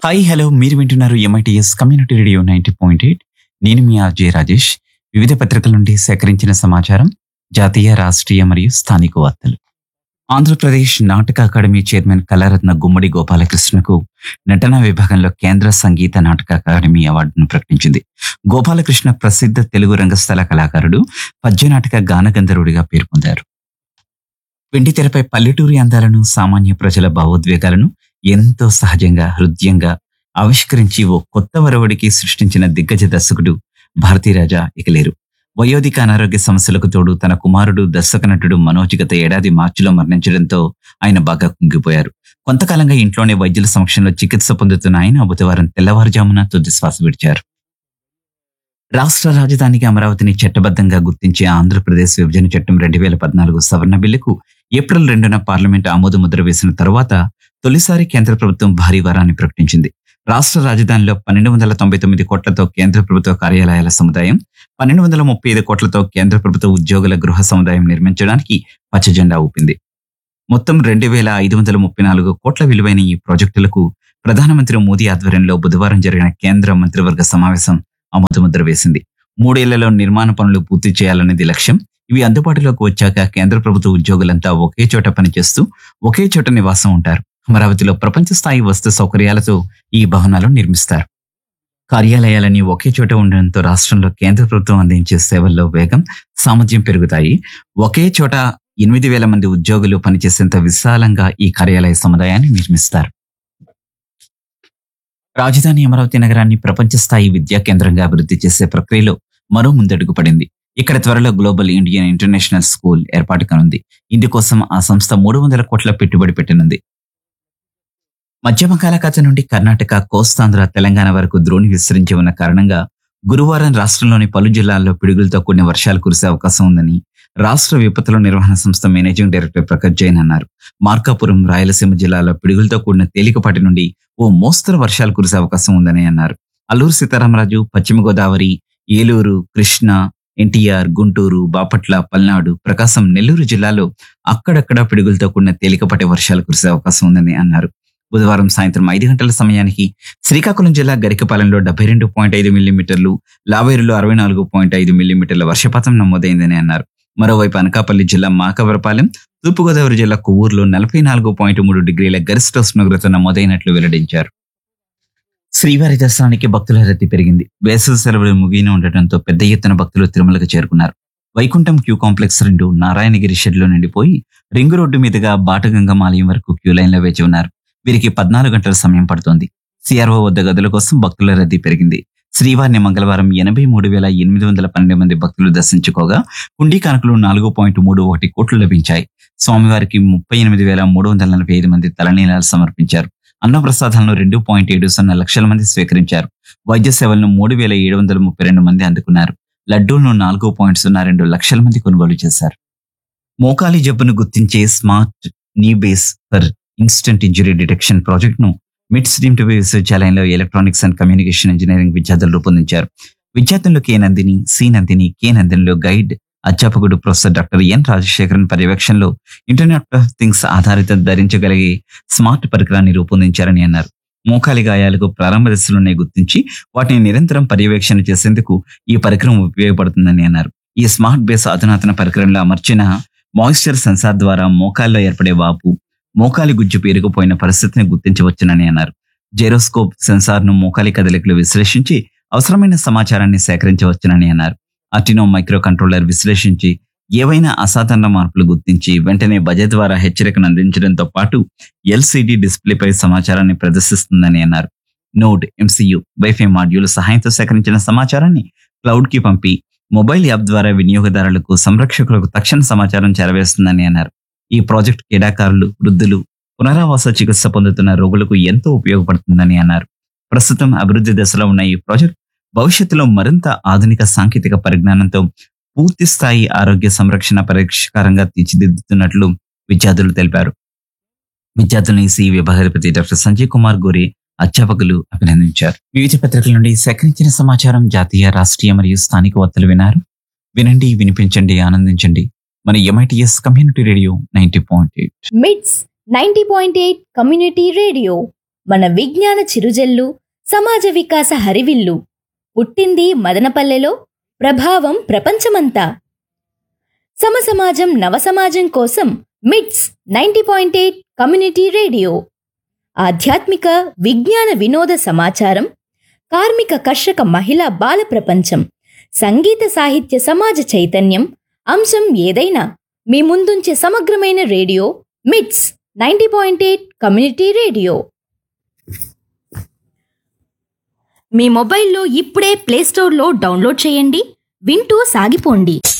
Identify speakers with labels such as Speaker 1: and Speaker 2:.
Speaker 1: hi hello మీరు వింటున్నారు MITS community radio ninety point eight నేను మీ ఆర్జే రాజేష్ వివిధ పత్రికల నుండి సేకరించిన సమాచారం జాతీయ రాష్ట్రీయ మరియు స్థానిక వార్తలు ఆంధ్రప్రదేశ్ నాటక అకాడమీ చైర్మన్ కళారత్న గుమ్మడి గోపాలకృష్ణకు నటనా విభాగంలో కేంద్ర సంగీత నాటక అకాడమీ అవార్డును ప్రకటించింది గోపాలకృష్ణ ప్రసిద్ధ తెలుగు రంగస్థల కళాకారుడు పద్యనాటక గానగంధర్వుడిగా పేరు పొందారు వెండితెరపై పల్లెటూరి అందాలను సామాన్య ప్రజల భావోద్వేగాలను ఎంతో సహజంగా హృదయంగా ఆవిష్కరించి ఓ కొత్త వరవడికి సృష్టించిన దిగ్గజ దర్శకుడు భారతీరాజా ఇక లేరు వయోధిక అనారోగ్య సమస్యలకు తోడు తన కుమారుడు దర్శక నటుడు మనోజ్ గత ఏడాది మార్చిలో మరణించడంతో ఆయన బాగా కుంగిపోయారు కొంతకాలంగా ఇంట్లోనే వైద్యుల సమక్షంలో చికిత్స పొందుతున్న ఆయన బుధవారం తెల్లవారుజామున తుది శ్వాస విడిచారు రాష్ట్ర రాజధానికి అమరావతిని చట్టబద్ధంగా గుర్తించే ఆంధ్రప్రదేశ్ విభజన చట్టం రెండు వేల పద్నాలుగు సవరణ బిల్లుకు ఏప్రిల్ రెండున పార్లమెంట్ ఆమోద ముద్ర వేసిన తర్వాత తొలిసారి కేంద్ర ప్రభుత్వం భారీ వరాన్ని ప్రకటించింది రాష్ట్ర రాజధానిలో పన్నెండు వందల తొంభై తొమ్మిది కోట్లతో కేంద్ర ప్రభుత్వ కార్యాలయాల సముదాయం పన్నెండు వందల ముప్పై ఐదు కోట్లతో కేంద్ర ప్రభుత్వ ఉద్యోగుల గృహ సముదాయం నిర్మించడానికి పచ్చజెండా ఊపింది మొత్తం రెండు వేల ఐదు వందల ముప్పై నాలుగు కోట్ల విలువైన ఈ ప్రాజెక్టులకు ప్రధానమంత్రి మోదీ ఆధ్వర్యంలో బుధవారం జరిగిన కేంద్ర మంత్రివర్గ సమావేశం ఆమోదముద్ర వేసింది మూడేళ్లలో నిర్మాణ పనులు పూర్తి చేయాలనేది లక్ష్యం ఇవి అందుబాటులోకి వచ్చాక కేంద్ర ప్రభుత్వ ఉద్యోగులంతా ఒకే చోట పనిచేస్తూ ఒకే చోట నివాసం ఉంటారు అమరావతిలో ప్రపంచ స్థాయి వస్తు సౌకర్యాలతో ఈ భవనాలు నిర్మిస్తారు కార్యాలయాలన్నీ ఒకే చోట ఉండడంతో రాష్ట్రంలో కేంద్ర ప్రభుత్వం అందించే సేవల్లో వేగం సామర్థ్యం పెరుగుతాయి ఒకే చోట ఎనిమిది వేల మంది ఉద్యోగులు పనిచేసేంత విశాలంగా ఈ కార్యాలయ సముదాయాన్ని నిర్మిస్తారు రాజధాని అమరావతి నగరాన్ని ప్రపంచ స్థాయి విద్యా కేంద్రంగా అభివృద్ధి చేసే ప్రక్రియలో మరో ముందడుగు పడింది ఇక్కడ త్వరలో గ్లోబల్ ఇండియన్ ఇంటర్నేషనల్ స్కూల్ ఏర్పాటు కానుంది ఇందుకోసం ఆ సంస్థ మూడు వందల కోట్ల పెట్టుబడి పెట్టనుంది మధ్య బంగాళాఖాతం నుండి కర్ణాటక కోస్తాంధ్ర తెలంగాణ వరకు ద్రోణి విస్తరించి ఉన్న కారణంగా గురువారం రాష్ట్రంలోని పలు జిల్లాల్లో పిడుగులతో కూడిన వర్షాలు కురిసే అవకాశం ఉందని రాష్ట్ర విపత్తుల నిర్వహణ సంస్థ మేనేజింగ్ డైరెక్టర్ ప్రకాష్ జైన్ అన్నారు మార్కాపురం రాయలసీమ జిల్లాలో పిడుగులతో కూడిన తేలికపాటి నుండి ఓ మోస్తరు వర్షాలు కురిసే అవకాశం ఉందని అన్నారు అల్లూరు సీతారామరాజు పశ్చిమ గోదావరి ఏలూరు కృష్ణా ఎన్టీఆర్ గుంటూరు బాపట్ల పల్నాడు ప్రకాశం నెల్లూరు జిల్లాలో అక్కడక్కడ పిడుగులతో కూడిన తేలికపాటి వర్షాలు కురిసే అవకాశం ఉందని అన్నారు బుధవారం సాయంత్రం ఐదు గంటల సమయానికి శ్రీకాకుళం జిల్లా గరికపాలెంలో డెబ్బై రెండు పాయింట్ ఐదు మిల్లీమీటర్లు లావేరులో అరవై నాలుగు పాయింట్ ఐదు మిల్లీమీటర్ల వర్షపాతం నమోదైందని అన్నారు మరోవైపు అనకాపల్లి జిల్లా మాకవరపాలెం తూర్పుగోదావరి జిల్లా కొవ్వూరులో నలభై నాలుగు పాయింట్ మూడు డిగ్రీల గరిష్ట ఉష్ణోగ్రత నమోదైనట్లు వెల్లడించారు శ్రీవారి దర్శనానికి భక్తుల రద్దీ పెరిగింది వేసవి సెలవులు ముగిన ఉండటంతో పెద్ద ఎత్తున భక్తులు తిరుమలకు చేరుకున్నారు వైకుంఠం క్యూ కాంప్లెక్స్ రెండు నారాయణగిరి షెడ్లో నిండిపోయి రింగు రోడ్డు మీదుగా బాటగంగం ఆలయం వరకు క్యూ లైన్లో వేచి ఉన్నారు వీరికి పద్నాలుగు గంటల సమయం పడుతోంది సిఆర్ఓ వద్ద గదుల కోసం భక్తుల రద్దీ పెరిగింది శ్రీవారిని మంగళవారం ఎనభై మూడు వేల ఎనిమిది వందల పన్నెండు మంది భక్తులు దర్శించుకోగా హుండీ కానుకలు నాలుగు పాయింట్ మూడు ఒకటి కోట్లు లభించాయి స్వామివారికి ముప్పై ఎనిమిది వేల మూడు వందల నలభై ఐదు మంది తలనీలాలు సమర్పించారు అన్నప్రసాదాలను రెండు పాయింట్ ఏడు సున్నా లక్షల మంది స్వీకరించారు వైద్య సేవలను మూడు వేల ఏడు వందల ముప్పై రెండు మంది అందుకున్నారు లడ్డూలను నాలుగు పాయింట్ సున్నా రెండు లక్షల మంది కొనుగోలు చేశారు మోకాలి జబ్బును గుర్తించే smart knee base for instant injury detection project ను మిడ్స్ డీమ్ టు విశ్వవిద్యాలయంలో ఎలక్ట్రానిక్స్ అండ్ కమ్యూనికేషన్ ఇంజనీరింగ్ విద్యార్థులు రూపొందించారు విద్యార్థులు K Nandini C Nandini K నందినిలో గైడ్ అధ్యాపకుడు ప్రొఫెసర్ డాక్టర్ ఎన్ రాజశేఖరన్ పర్యవేక్షణలో ఇంటర్నెట్ ఆఫ్ థింగ్స్ ఆధారిత ధరించగలిగే స్మార్ట్ పరికరాన్ని రూపొందించారని అన్నారు మోకాలి గాయాలకు ప్రారంభ దశలోనే గుర్తించి వాటిని నిరంతరం పర్యవేక్షణ చేసేందుకు ఈ పరికరం ఉపయోగపడుతుందని అన్నారు ఈ స్మార్ట్ బేస్ అధునాతన పరికరంలో అమర్చిన మాయిశ్చర్ సెన్సార్ ద్వారా మోకాల్లో ఏర్పడే వాపు మోకాలి గుజ్జు పేరుకుపోయిన పరిస్థితిని గుర్తించవచ్చునని అన్నారు జెరోస్కోప్ సెన్సార్ ను మోకాలి కదలికలు విశ్లేషించి అవసరమైన సమాచారాన్ని సేకరించవచ్చునని అన్నారు అర్టినో మైక్రో కంట్రోలర్ విశ్లేషించి ఏవైనా అసాధారణ మార్పులు గుర్తించి వెంటనే బజెట్ ద్వారా హెచ్చరికను అందించడంతో పాటు ఎల్సిడి డిస్ప్లేపై సమాచారాన్ని ప్రదర్శిస్తుందని అన్నారు నోడ్ ఎంసీయు వైఫై మాడ్యూల్ సహాయంతో సేకరించిన సమాచారాన్ని క్లౌడ్ కి పంపి మొబైల్ యాప్ ద్వారా వినియోగదారులకు సంరక్షకులకు తక్షణ సమాచారం చేరవేస్తుందని అన్నారు ఈ ప్రాజెక్ట్ క్రీడాకారులు వృద్ధులు పునరావాస చికిత్స పొందుతున్న రోగులకు ఎంతో ఉపయోగపడుతుందని అన్నారు ప్రస్తుతం అభివృద్ధి దశలో ఉన్న ఈ ప్రాజెక్ట్ భవిష్యత్తులో మరింత ఆధునిక సాంకేతిక పరిజ్ఞానంతో పూర్తి స్థాయి ఆరోగ్య సంరక్షణ పరిష్కారంగా తీర్చిదిద్దుతున్నట్లు విద్యార్థులు తెలిపారు విద్యార్థులను ఈ సి విభాగాధిపతి డాక్టర్ సంజయ్ కుమార్ గోరి అధ్యాపకులు అభినందించారు వివిధ పత్రికల నుండి సేకరించిన సమాచారం జాతీయ రాష్ట్రీయ మరియు స్థానిక వార్తలు వినారు వినండి వినిపించండి ఆనందించండి మన MITS community radio ninety point eight
Speaker 2: MITS ninety point eight community radio మన విజ్ఞాన చిరుజల్లు సమాజ వికాస హరివిల్లు పుట్టింది మదనపల్లెలో ప్రభావం ప్రపంచమంతా సమసమాజం నవసమాజం కోసం MITS ninety point eight community radio ఆధ్యాత్మిక విజ్ఞాన వినోద సమాచారం కార్మిక కర్షక మహిళా బాల ప్రపంచం సంగీత సాహిత్య సమాజ చైతన్యం అంశం ఏదైనా మీ ముందుంచే సమగ్రమైన radio MITS ninety point eight community radio మీ మొబైల్లో ఇప్పుడే ప్లేస్టోర్లో డౌన్లోడ్ చేయండి వింటూ సాగిపోండి